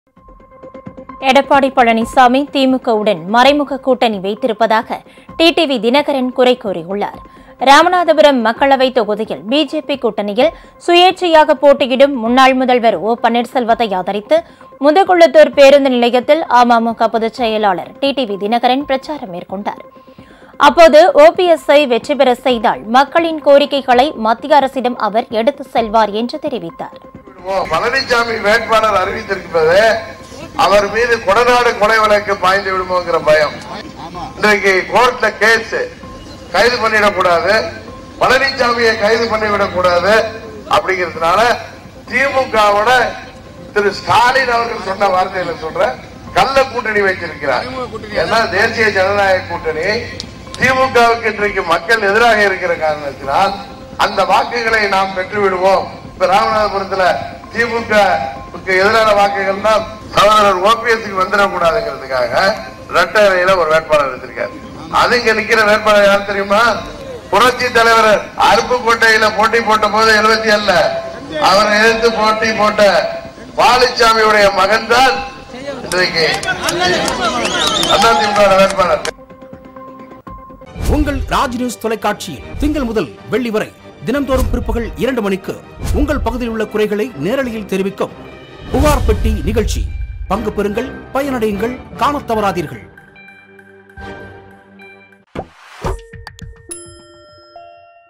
எடப்பாடி பழனிசாமி திமுகவுடன் மறைமுக கூட்டணி வைத்திருப்பதாக டிடிவி தினகரன் குறை கூறியுள்ளார் ராமநாதபுரம் மக்களவை தொகுதியில் பிஜேபி கூட்டணியில் சுயேட்சையாக போட்டியிடும் முன்னாள் முதல்வர் ஓ பன்னீர்செல்வத்தை ஆதரித்து முதுகுளத்தூர் பேருந்து நிலையத்தில் அமமுக பொதுச் செயலாளர் டிடிவி தினகரன் பிரச்சாரம் மேற்கொண்டார் அப்போது ஓபிஎஸ்ஐ வெற்றி பெற செய்தால் மக்களின் கோரிக்கைகளை மத்திய அரசிடம் அவர் எடுத்துச் செல்வார் என்று தெரிவித்தார் விடுவோம். பழனிசாமி வேட்பாளர் அறிவித்திருப்பது அவர் மீது கொடநாடு கொலை வழக்கு பாய்ந்து விடுமோங்கிற பயம் இன்றைக்கு கோர்ட்ல கேஸ் கைது பண்ணிடக்கூடாது பழனிசாமியை கைது பண்ணிவிடக் கூடாது அப்படிங்கிறதுனால திமுகவோட திரு ஸ்டாலின் அவர்கள் சொன்ன வார்த்தையில சொல்ற கள்ள கூட்டணி வைத்திருக்கிறார் ஏன்னா தேசிய ஜனநாயக கூட்டணி திமுகவுக்கு இன்றைக்கு மக்கள் எதிராக இருக்கிற காரணத்தினால் அந்த வாக்குகளை நாம் பெற்று விடுவோம் இப்ப ராமநாதபுரத்துல திமுக வுக்கு எதிரான வாக்குகள் தான் சகோதரர் ஓபிஎஸ்க்கு வந்துடக்கூடாதுங்கிறதுக்காக ரெட்டரையில ஒரு வேட்பாளர் எடுத்திருக்காரு அது இங்க நிக்கிற வேட்பாளர் யார் தெரியுமா புரட்சி தலைவர் அருப்புக்கோட்டையில போட்டி போட்ட போது எழுபத்தி ஏழுல அவரை எதிர்த்து போட்டி போட்ட பாலிச்சாமியுடைய மகன் தான் இன்றைக்கு அதிமுக வேட்பாளர் உங்கள் ராஜ் நியூஸ் தொலைக்காட்சியில் திங்கள் முதல் வெள்ளி வரை தினம்தோறும் பிற்பகல் இரண்டு மணிக்கு உங்கள் பகுதியில் உள்ள குறைகளை நேரலையில் தெரிவிக்கும் புகார் பெட்டி நிகழ்ச்சி பங்கு பெறுங்கள் பயனடையுங்கள் காணத் தவறாதீர்கள்